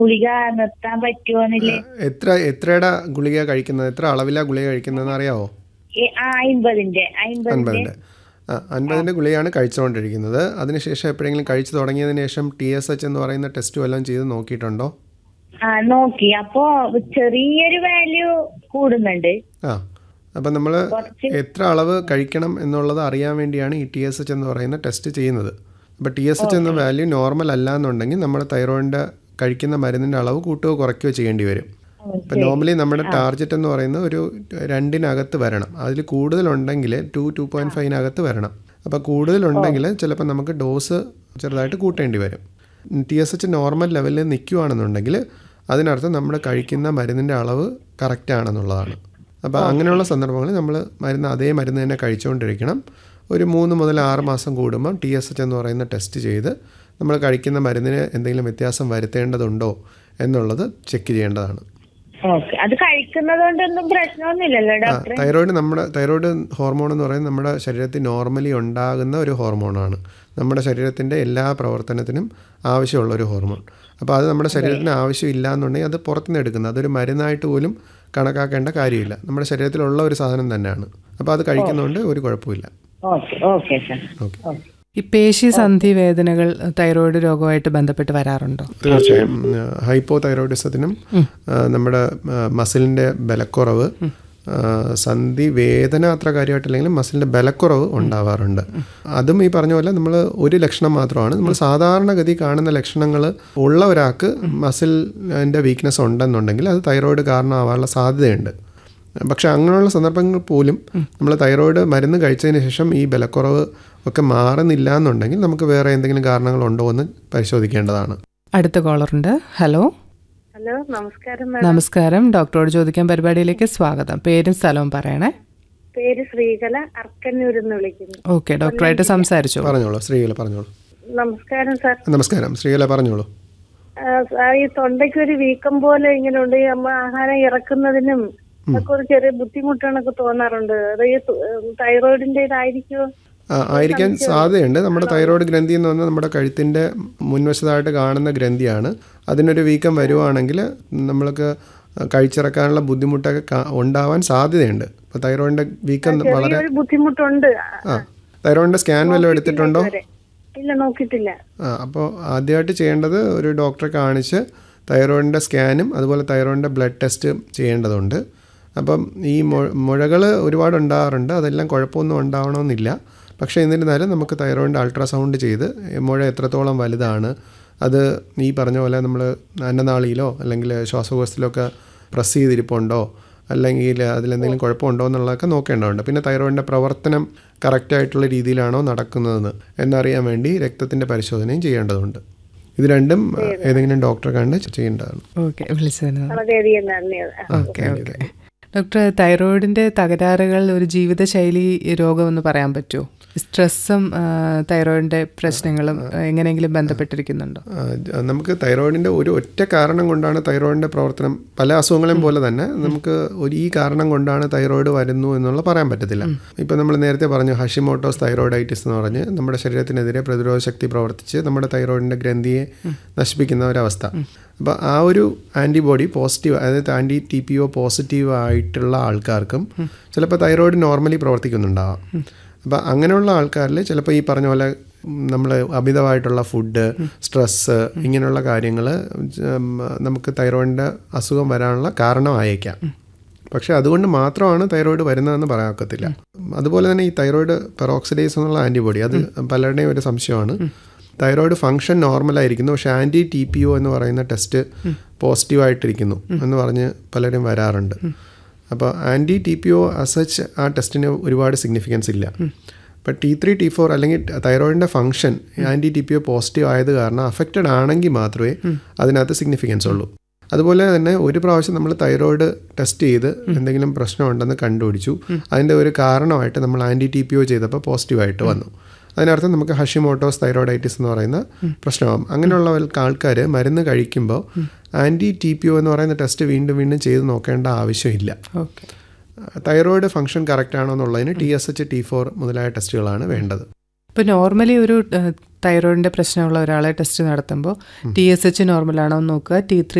ഗുളിക നിർത്താൻ പറ്റുമോന്നില്ലേ എത്ര എത്രയുടെ ഗുളിക കഴിക്കുന്നത് എത്ര അളവിലാ ഗുളിക കഴിക്കുന്നതെന്ന് അറിയാവോ അയിമ്പതിന്റെ അയിമ്പതിന്റെ അൻപതിൻ്റെ ആ അൻപതിൻ്റെ ഗുളികയാണ് കഴിച്ചുകൊണ്ടിരിക്കുന്നത് അതിനുശേഷം എപ്പോഴെങ്കിലും കഴിച്ചു തുടങ്ങിയതിന് ശേഷം ടി എസ് എച്ച് എന്ന് പറയുന്ന ടെസ്റ്റ് വല്ലതും ചെയ്ത് നോക്കിയിട്ടുണ്ടോ ആ നോക്കി അപ്പോ ചെറിയൊരു വാല്യൂ കൂടുന്നുണ്ട് ആ അപ്പം നമ്മൾ കുറച്ച് എത്ര അളവ് കഴിക്കണം എന്നുള്ളത് അറിയാൻ വേണ്ടിയാണ് ഈ ടി എസ് എച്ച് എന്ന് പറയുന്ന ടെസ്റ്റ് ചെയ്യുന്നത് അപ്പോൾ ടി എസ് എച്ച് എന്ന വാല്യൂ നോർമൽ അല്ല എന്നുണ്ടെങ്കിൽ നമ്മുടെ തൈറോയിഡിൻ്റെ കഴിക്കുന്ന മരുന്നിൻ്റെ അളവ് കൂട്ടുകയോ കുറയ്ക്കുകയോ ചെയ്യേണ്ടി വരും ഇപ്പം നോർമലി നമ്മുടെ ടാർഗറ്റ് എന്ന് പറയുന്നത് ഒരു രണ്ടിനകത്ത് വരണം അതിൽ കൂടുതലുണ്ടെങ്കിൽ ടു ടു പോയിൻറ്റ് ഫൈവിനകത്ത് വരണം അപ്പോൾ കൂടുതലുണ്ടെങ്കിൽ ചിലപ്പോൾ നമുക്ക് ഡോസ് ചെറുതായിട്ട് കൂട്ടേണ്ടി വരും ടി എസ് എച്ച് നോർമൽ ലെവലിൽ നിൽക്കുകയാണെന്നുണ്ടെങ്കിൽ അതിനർത്ഥം നമ്മൾ കഴിക്കുന്ന മരുന്നിൻ്റെ അളവ് കറക്റ്റ് ആണെന്നുള്ളതാണ് അപ്പോൾ അങ്ങനെയുള്ള സന്ദർഭങ്ങളിൽ നമ്മൾ മരുന്ന് അതേ മരുന്ന് തന്നെ കഴിച്ചുകൊണ്ടിരിക്കണം ഒരു മൂന്ന് മുതൽ ആറ് മാസം കൂടുമ്പം ടി എസ് എച്ച് എന്ന് പറയുന്ന ടെസ്റ്റ് ചെയ്ത് നമ്മൾ കഴിക്കുന്ന മരുന്നിന് എന്തെങ്കിലും വ്യത്യാസം വരുത്തേണ്ടതുണ്ടോ എന്നുള്ളത് ചെക്ക് ചെയ്യേണ്ടതാണ് ഓക്കെ അത് കഴിക്കുന്നത് കൊണ്ടൊന്നും പ്രശ്നമൊന്നുമില്ലല്ലോ ആ, ഡോക്ടർ തൈറോയിഡ് നമ്മുടെ തൈറോയിഡ് ഹോർമോൺ എന്ന് പറയുന്നത് നമ്മുടെ ശരീരത്തിൽ നോർമലി ഉണ്ടാകുന്ന ഒരു ഹോർമോണാണ് നമ്മുടെ ശരീരത്തിൻ്റെ എല്ലാ പ്രവർത്തനത്തിനും ആവശ്യമുള്ള ഒരു ഹോർമോൺ അപ്പോൾ അത് നമ്മുടെ ശരീരത്തിന് ആവശ്യമില്ല എന്നുണ്ടെങ്കിൽ അത് പുറത്തുനിന്ന് എടുക്കുന്നത് അതൊരു മരുന്നായിട്ട് പോലും കണക്കാക്കേണ്ട കാര്യമില്ല നമ്മുടെ ശരീരത്തിലുള്ള ഒരു സാധനം തന്നെയാണ് അപ്പോൾ അത് കഴിക്കുന്നതുകൊണ്ട് ഒരു കുഴപ്പമില്ല okay okay sir okay okay ഈ പേശി സന്ധി വേദനകൾ തൈറോയിഡ് രോഗമായിട്ട് ബന്ധപ്പെട്ട് വരാറുണ്ടോ തീർച്ചയായും ഹൈപ്പോ തൈറോയിഡിസത്തിനും നമ്മുടെ മസിലിൻ്റെ ബലക്കുറവ് ആ, സന്ധി വേദന അത്ര കാര്യമായിട്ടില്ലെങ്കിലും മസിലിൻ്റെ ബലക്കുറവ് ഉണ്ടാവാറുണ്ട് അതും ഈ പറഞ്ഞ പോലെ നമ്മൾ ഒരു ലക്ഷണം മാത്രമാണ് നമ്മൾ സാധാരണഗതി കാണുന്ന ലക്ഷണങ്ങൾ ഉള്ള ഒരാൾക്ക് മസിലിൻ്റെ വീക്ക്നെസ് ഉണ്ടെന്നുണ്ടെങ്കിൽ അത് തൈറോയിഡ് കാരണമാവാനുള്ള സാധ്യതയുണ്ട് പക്ഷെ അങ്ങനെയുള്ള സന്ദർഭങ്ങൾ പോലും നമ്മൾ തൈറോയിഡ് മരുന്ന് കഴിച്ചതിന് ശേഷം ഈ ബലക്കുറവ് ഒക്കെ മാറുന്നില്ല എന്നുണ്ടെങ്കിൽ നമുക്ക് വേറെ എന്തെങ്കിലും കാരണങ്ങളുണ്ടോ എന്ന് പരിശോധിക്കേണ്ടതാണ് അടുത്ത കോളറുണ്ട് ഹലോ ഹലോ നമസ്കാരം നമസ്കാരം ഡോക്ടറോട് ചോദിക്കാൻ പരിപാടിയിലേക്ക് സ്വാഗതം പേരും സ്ഥലവും പറയണേ പേര് ശ്രീകല അർക്കന്നൂരിൽ നിന്ന് വിളിക്കുന്നു ഓക്കെ ഡോക്ടറായിട്ട് സംസാരിച്ചു പറഞ്ഞോളൂ ശ്രീകല പറഞ്ഞോളൂ നമസ്കാരം സാർ നമസ്കാരം ശ്രീകല പറഞ്ഞോളൂ ആ, സാർ ഈ തൊണ്ടയ്ക്ക് ഒരു വീക്കം പോലെ ഇങ്ങനെ ഉണ്ട് ഈ നമ്മ ആഹാരം ഇറക്കുന്നതിനും ഒക്കെ ഒരു ചെറിയ ബുദ്ധിമുട്ടാണൊക്കെ തോന്നാറുണ്ട് അത് ഈ തൈറോയിഡിന്റെ ഇതായിരിക്കുമോ ആ, ആയിരിക്കാൻ സാധ്യതയുണ്ട് നമ്മുടെ തൈറോയ്ഡ് ഗ്രന്ഥി എന്ന് പറഞ്ഞാൽ നമ്മുടെ കഴുത്തിൻ്റെ മുൻവശത്തായിട്ട് കാണുന്ന ഗ്രന്ഥിയാണ് അതിനൊരു വീക്കം വരുവാണെങ്കിൽ നമ്മൾക്ക് കഴിച്ചിറക്കാനുള്ള ബുദ്ധിമുട്ടൊക്കെ കാ- ഉണ്ടാവാൻ സാധ്യതയുണ്ട് അപ്പോൾ തൈറോയിഡിൻ്റെ വീക്കം വളരെ ഒരു ബുദ്ധിമുട്ടുണ്ട് ആ തൈറോയിഡിൻ്റെ സ്കാൻ വല്ലതും എടുത്തിട്ടുണ്ടോ ഇതുവരെ. ഇല്ല നോക്കിയിട്ടില്ല ആ അപ്പോൾ ആദ്യമായിട്ട് ചെയ്യേണ്ടത് ഒരു ഡോക്ടറെ കാണിച്ച് തൈറോയിഡിൻ്റെ സ്കാനും അതുപോലെ തൈറോയിഡിൻ്റെ ബ്ലഡ് ടെസ്റ്റ് ചെയ്യേണ്ടതുണ്ട് അപ്പം ഈ മുഴകൾ ഒരുപാട് ഉണ്ടാകാറുണ്ട് അതെല്ലാം കുഴപ്പമൊന്നും ഉണ്ടാവണമെന്നില്ല പക്ഷേ എന്നിരുന്നാലും നമുക്ക് തൈറോയിഡിൻ്റെ അൾട്രാസൗണ്ട് ചെയ്ത് മുഴ എത്രത്തോളം വലുതാണ് അത് ഈ പറഞ്ഞ പോലെ നമ്മൾ അന്നനാളിയിലോ അല്ലെങ്കിൽ ശ്വാസകോശത്തിലോ ഒക്കെ പ്രസ് ചെയ്തിരിപ്പുണ്ടോ അല്ലെങ്കിൽ അതിലെന്തെങ്കിലും കുഴപ്പമുണ്ടോ എന്നുള്ളതൊക്കെ നോക്കേണ്ടതുണ്ട് പിന്നെ തൈറോയിഡിൻ്റെ പ്രവർത്തനം കറക്റ്റായിട്ടുള്ള രീതിയിലാണോ നടക്കുന്നതെന്ന് എന്നറിയാൻ വേണ്ടി രക്തത്തിൻ്റെ പരിശോധനയും ചെയ്യേണ്ടതുണ്ട് ഇത് രണ്ടും ഏതെങ്കിലും ഡോക്ടറെ കണ്ട് ചെയ്യേണ്ടതാണ് ഓക്കെ വിളിച്ചതിന് വളരെയധികം നന്ദിയാണ് ആ. ഓക്കെ ഓക്കെ ഡോക്ടർ തൈറോയിഡിന്റെ തകരാറുകൾ ഒരു ജീവിതശൈലി രോഗമെന്ന് പറയാൻ പറ്റുമോ സ്ട്രെസ്സും ആ, തൈറോയിഡിന്റെ പ്രശ്നങ്ങളും ആ, എങ്ങനെയെങ്കിലും ബന്ധപ്പെട്ടിരിക്കുന്നുണ്ടോ ആ, ജ- നമുക്ക് തൈറോയിഡിൻ്റെ ഒരു ഒറ്റ കാരണം കൊണ്ടാണ് തൈറോയിഡിൻ്റെ പ്രവർത്തനം പല അസുഖങ്ങളെയും പോലെ തന്നെ നമുക്ക് ഒരു ഈ കാരണം കൊണ്ടാണ് തൈറോയിഡ് വരുന്നു എന്നുള്ള പറയാൻ പറ്റത്തില്ല ഇപ്പം നമ്മൾ നേരത്തെ പറഞ്ഞു ഹഷിമോട്ടോസ് തൈറോയിഡൈറ്റിസ് എന്ന് പറഞ്ഞ് നമ്മുടെ ശരീരത്തിനെതിരെ പ്രതിരോധ ശക്തി പ്രവർത്തിച്ച് നമ്മുടെ തൈറോയിഡിൻ്റെ ഗ്രന്ഥിയെ നശിപ്പിക്കുന്ന ഒരവസ്ഥ അപ്പോൾ ആ ഒരു ആൻറ്റിബോഡി പോസിറ്റീവ് അതായത് anti T P O positive ആയിട്ടുള്ള ആൾക്കാർക്കും ചിലപ്പോൾ തൈറോയിഡ് നോർമലി പ്രവർത്തിക്കുന്നുണ്ടാവാം അപ്പോൾ അങ്ങനെയുള്ള ആൾക്കാരിൽ ചിലപ്പോൾ ഈ പറഞ്ഞ പോലെ നമ്മൾ അമിതമായിട്ടുള്ള ഫുഡ് സ്ട്രെസ്സ് ഇങ്ങനെയുള്ള കാര്യങ്ങൾ നമുക്ക് തൈറോയിഡിൻ്റെ അസുഖം വരാനുള്ള കാരണമായേക്കാം പക്ഷേ അതുകൊണ്ട് മാത്രമാണ് തൈറോയിഡ് വരുന്നതെന്ന് പറയാക്കത്തില്ല അതുപോലെ തന്നെ ഈ തൈറോയിഡ് പെറോക്സിഡേസ് എന്നുള്ള ആൻറ്റിബോഡി അത് പലരുടെയും ഒരു സംശയമാണ് തൈറോയിഡ് ഫംഗ്ഷൻ നോർമലായിരിക്കുന്നു പക്ഷേ ആൻറ്റി ടി പി ഒ എന്ന് പറയുന്ന ടെസ്റ്റ് പോസിറ്റീവായിട്ടിരിക്കുന്നു എന്ന് പറഞ്ഞ് പലരും വരാറുണ്ട് അപ്പോൾ ആൻറ്റി ടി പി ഒ അസച്ച് ആ ടെസ്റ്റിന് ഒരുപാട് സിഗ്നിഫിക്കൻസ് ഇല്ല ഇപ്പം ടി ത്രീ ടി ഫോർ അല്ലെങ്കിൽ തൈറോയിഡിൻ്റെ function anti T P O positive ആയത് കാരണം അഫക്റ്റഡ് ആണെങ്കിൽ മാത്രമേ അതിനകത്ത് സിഗ്നിഫിക്കൻസ് ഉള്ളൂ അതുപോലെ തന്നെ ഒരു പ്രാവശ്യം നമ്മൾ തൈറോയിഡ് ടെസ്റ്റ് ചെയ്ത് എന്തെങ്കിലും പ്രശ്നമുണ്ടെന്ന് കണ്ടുപിടിച്ചു അതിൻ്റെ ഒരു കാരണമായിട്ട് നമ്മൾ ആൻറ്റി ടി പി ഒ ചെയ്തപ്പോൾ പോസിറ്റീവായിട്ട് വന്നു അതിനർത്ഥം നമുക്ക് ഹഷിമോട്ടോസ് തൈറോയിഡൈറ്റിസ് എന്ന് പറയുന്ന പ്രശ്നമാകും അങ്ങനെയുള്ള ആൾക്കാർ മരുന്ന് കഴിക്കുമ്പോൾ ആൻറ്റി ടി പി ഒ എന്ന് പറയുന്ന ടെസ്റ്റ് വീണ്ടും വീണ്ടും ചെയ്ത് നോക്കേണ്ട ആവശ്യമില്ല ഓക്കെ തൈറോയിഡ് ഫംഗ്ഷൻ കറക്റ്റ് ആണോ എന്നുള്ളതിന് T S H T four മുതലായ ടെസ്റ്റുകളാണ് വേണ്ടത് ഇപ്പോൾ നോർമലി ഒരു തൈറോയിഡിൻ്റെ പ്രശ്നമുള്ള ഒരാളെ ടെസ്റ്റ് നടത്തുമ്പോൾ ടി എസ് എച്ച് നോർമലാണോ എന്ന് നോക്കുക ടി ത്രീ